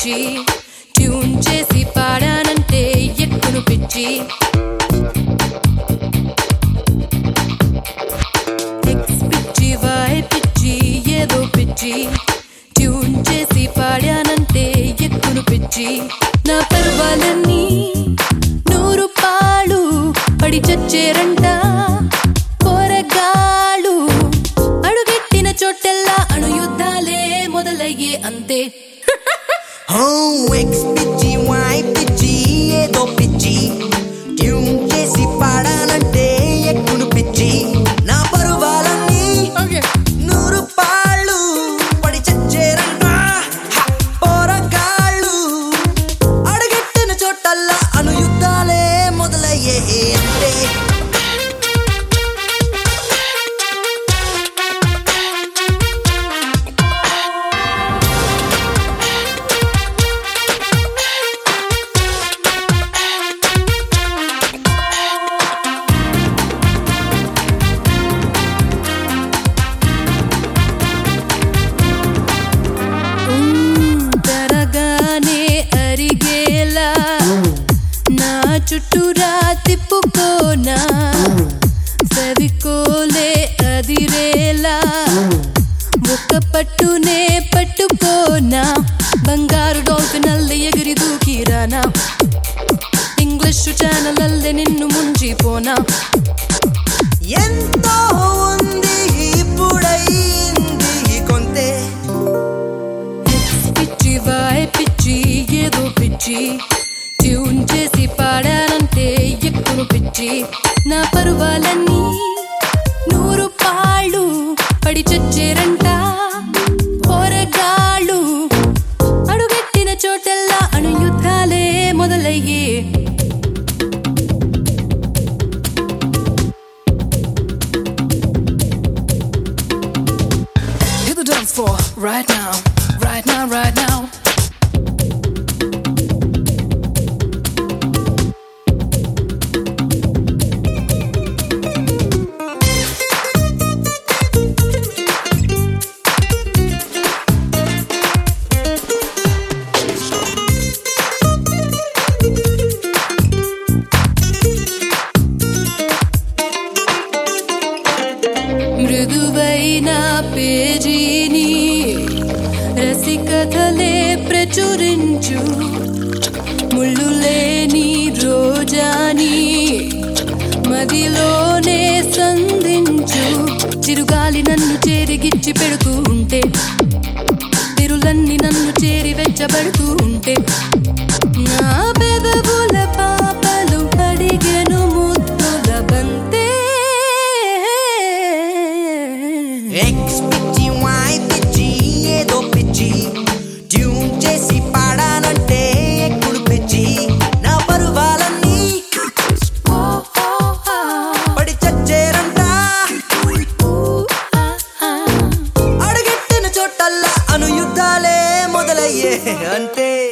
పిచ్చి ట్యూన్ చేసి పాడానంటే ఎక్కును పిచ్చి ఎక్స్ పిచ్చి వై పిచ్చి ఏదో పిచ్చి ట్యూన్ చేసి పాడానంటే ఎక్కును పిచ్చి నా పర్వాలన్నీ నూరు పాలు పడి చచ్చేరంట పోరగాళ్ళు అడుగెట్టిన చోటెల్లా అణుయుద్ధాలే మొదలయ్యే అంతే ఎక్స్ పిచ్చి వై పిచ్చి ఏదో పిచ్చి ట్యూన్ చేసి పాడానంటే ఎక్కును పిచ్చి నా పరువాలన్నీ నూరు పాళ్ళు పడి చచ్చేరంట హ! పోరగాళ్ళు అడుగెట్టిన చోటల్లా అనుయుద్ధాలే మొదలయ్యే అంటే ఉమ్, తరగానే అరిగేలా నా చుట్టూరా తిప్పుకోనా సవికోలే అదిరేలా ఒక్క పట్టునే పట్టుకోనా బంగారు డాల్ఫిన్ ಅಲ್ಲೇ ಎಗರಿ ದೂಕಿರಾನ ಇಂಗ್ಲಿಷ್ ಚಾನಲ್ ಅಲ್ಲೇ ನಿನ್ನು ಮುಂಜಿಪೋನಾ ఎంతో ఉంది ఇప్పుడైంది కొంతే పిచ్చి వాయ్ పిచ్చి ఏదో పిచ్చి ట్యూన్ చేసి పాడానంటే ఎక్కువ పిచ్చి నా పరువాలన్నీ నూరు పాళ్ళు పడి చచ్చేరంట పోరగాళ్ళు అడుగెట్టిన చోటల్లా అణుయుద్ధాలే మొదలయ్యే Hit the dance floor right now, right now, right now. మృదువైన పేజీని రసికథలే ప్రచురించు ముళ్ళు లేని రోజాని మదిలోనే సంధించు చిరుగాలి నన్ను చేరిగిచ్చి పెడుతూ ఉంటే తిరులన్నీ నన్ను చేరి వెచ్చబడుతూ ఉంటే నా పెదవుల పాపలు అడిగెను ముద్దుల బంతే ఎక్స్ పిచ్చి వై పిచ్చి ఏదో పిచ్చి ట్యూన్ చేసి పాడానంటే ఎక్కుడు పిచ్చి నా పరువాలన్నీ పడి చచ్చేరంట అడుగెట్టిన చోటల్లా అనుయుద్ధాలే మొదలయ్యే అంటే